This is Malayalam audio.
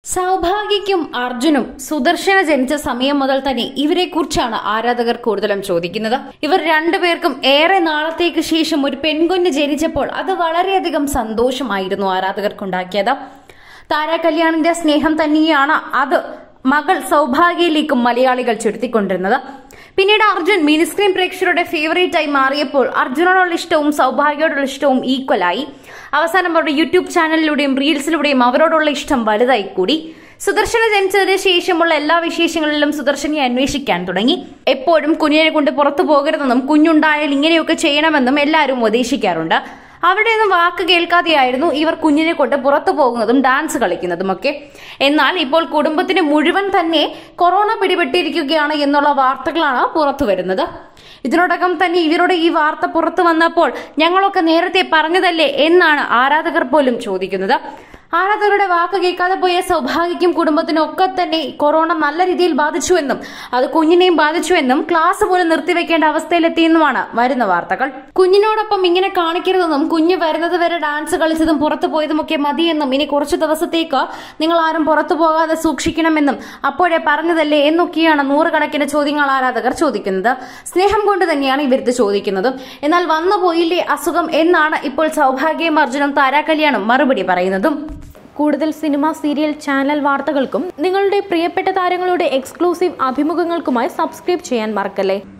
സൗഭാഗ്യയ്ക്കും അർജുനും സുദർശന ജനിച്ച സമയം മുതൽ തന്നെ ഇവരെ കുറിച്ചാണ് ആരാധകർ കൂടുതലും ചോദിക്കുന്നത് ഇവർ രണ്ടുപേർക്കും ഏറെ നാളത്തേക്ക് ശേഷം ഒരു പെൺകുഞ്ഞ് ജനിച്ചപ്പോൾ അത് വളരെയധികം സന്തോഷമായിരുന്നു ആരാധകർക്കുണ്ടാക്കിയത് താര കല്യാണിന്റെ സ്നേഹം തന്നെയാണ് അത് മകൾ സൗഭാഗ്യയിലേക്കും മലയാളികൾ ചുരുത്തിക്കൊണ്ടിരുന്നത് പിന്നീട് അർജുൻ മിനിസ്ക്രീൻ പ്രേക്ഷകരുടെ ഫേവറേറ്റ് ആയി മാറിയപ്പോൾ അർജുനോടുള്ള ഇഷ്ടവും സൗഭാഗ്യയോടുള്ള ഇഷ്ടവും ഈക്വലായി അവസാനം അവരുടെ യൂട്യൂബ് ചാനലിലൂടെയും റീൽസിലൂടെയും അവരോടുള്ള ഇഷ്ടം വലുതായി കൂടി സുദർശന ജനിച്ചതിന് ശേഷമുള്ള എല്ലാ വിശേഷങ്ങളിലും സുദർശനെ അന്വേഷിക്കാൻ തുടങ്ങി എപ്പോഴും കുഞ്ഞിനെ കൊണ്ട് പുറത്തു പോകരുതെന്നും കുഞ്ഞുണ്ടായാൽ ഇങ്ങനെയൊക്കെ ചെയ്യണമെന്നും എല്ലാവരും ഉപദേശിക്കാറുണ്ട് അവിടെ നിന്ന് വാക്ക് കേൾക്കാതെയായിരുന്നു ഇവർ കുഞ്ഞിനെ കൊണ്ട് പുറത്തു പോകുന്നതും ഡാൻസ് കളിക്കുന്നതുമൊക്കെ എന്നാൽ ഇപ്പോൾ കുടുംബത്തിന് മുഴുവൻ തന്നെ കൊറോണ പിടിപെട്ടിരിക്കുകയാണ് എന്നുള്ള വാർത്തകളാണ് പുറത്തു വരുന്നത് ഇതിനോടകം തന്നെ ഇവരുടെ ഈ വാർത്ത പുറത്തു വന്നപ്പോൾ ഞങ്ങളൊക്കെ നേരത്തെ പറഞ്ഞതല്ലേ എന്നാണ് ആരാധകർ പോലും ചോദിക്കുന്നത് ആരാധകരുടെ വാക്ക് കേൾക്കാതെ പോയ സൗഭാഗ്യക്കും കുടുംബത്തിനും ഒക്കെ തന്നെ കൊറോണ നല്ല രീതിയിൽ ബാധിച്ചുവെന്നും അത് കുഞ്ഞിനെയും ബാധിച്ചുവെന്നും ക്ലാസ് പോലും നിർത്തിവെക്കേണ്ട അവസ്ഥയിലെത്തിയെന്നുമാണ് വരുന്ന വാർത്തകൾ കുഞ്ഞിനോടൊപ്പം ഇങ്ങനെ കാണിക്കരുതെന്നും കുഞ്ഞ് വരുന്നത് വരെ ഡാൻസ് കളിച്ചതും പുറത്തു പോയതുമൊക്കെ മതിയെന്നും ഇനി കുറച്ചു ദിവസത്തേക്ക് നിങ്ങൾ ആരും പുറത്തു പോകാതെ സൂക്ഷിക്കണമെന്നും അപ്പോഴേ പറഞ്ഞതല്ലേ എന്നൊക്കെയാണ് നൂറുകണക്കിന് ചോദ്യങ്ങൾ ആരാധകർ ചോദിക്കുന്നത് സ്നേഹം കൊണ്ട് തന്നെയാണ് ഇവരിത് ചോദിക്കുന്നതും എന്നാൽ വന്നു പോയില്ലേ അസുഖം എന്നാണ് ഇപ്പോൾ സൗഭാഗ്യം അർജുനും താരാ കല്യാണും മറുപടി പറയുന്നതും കൂടുതൽ സിനിമ സീരിയൽ ചാനൽ വാർത്തകൾക്കും നിങ്ങളുടെ പ്രിയപ്പെട്ട താരങ്ങളുടെ എക്സ്ക്ലൂസീവ് അഭിമുഖങ്ങൾക്കുമായി സബ്സ്ക്രൈബ് ചെയ്യാൻ മറക്കല്ലേ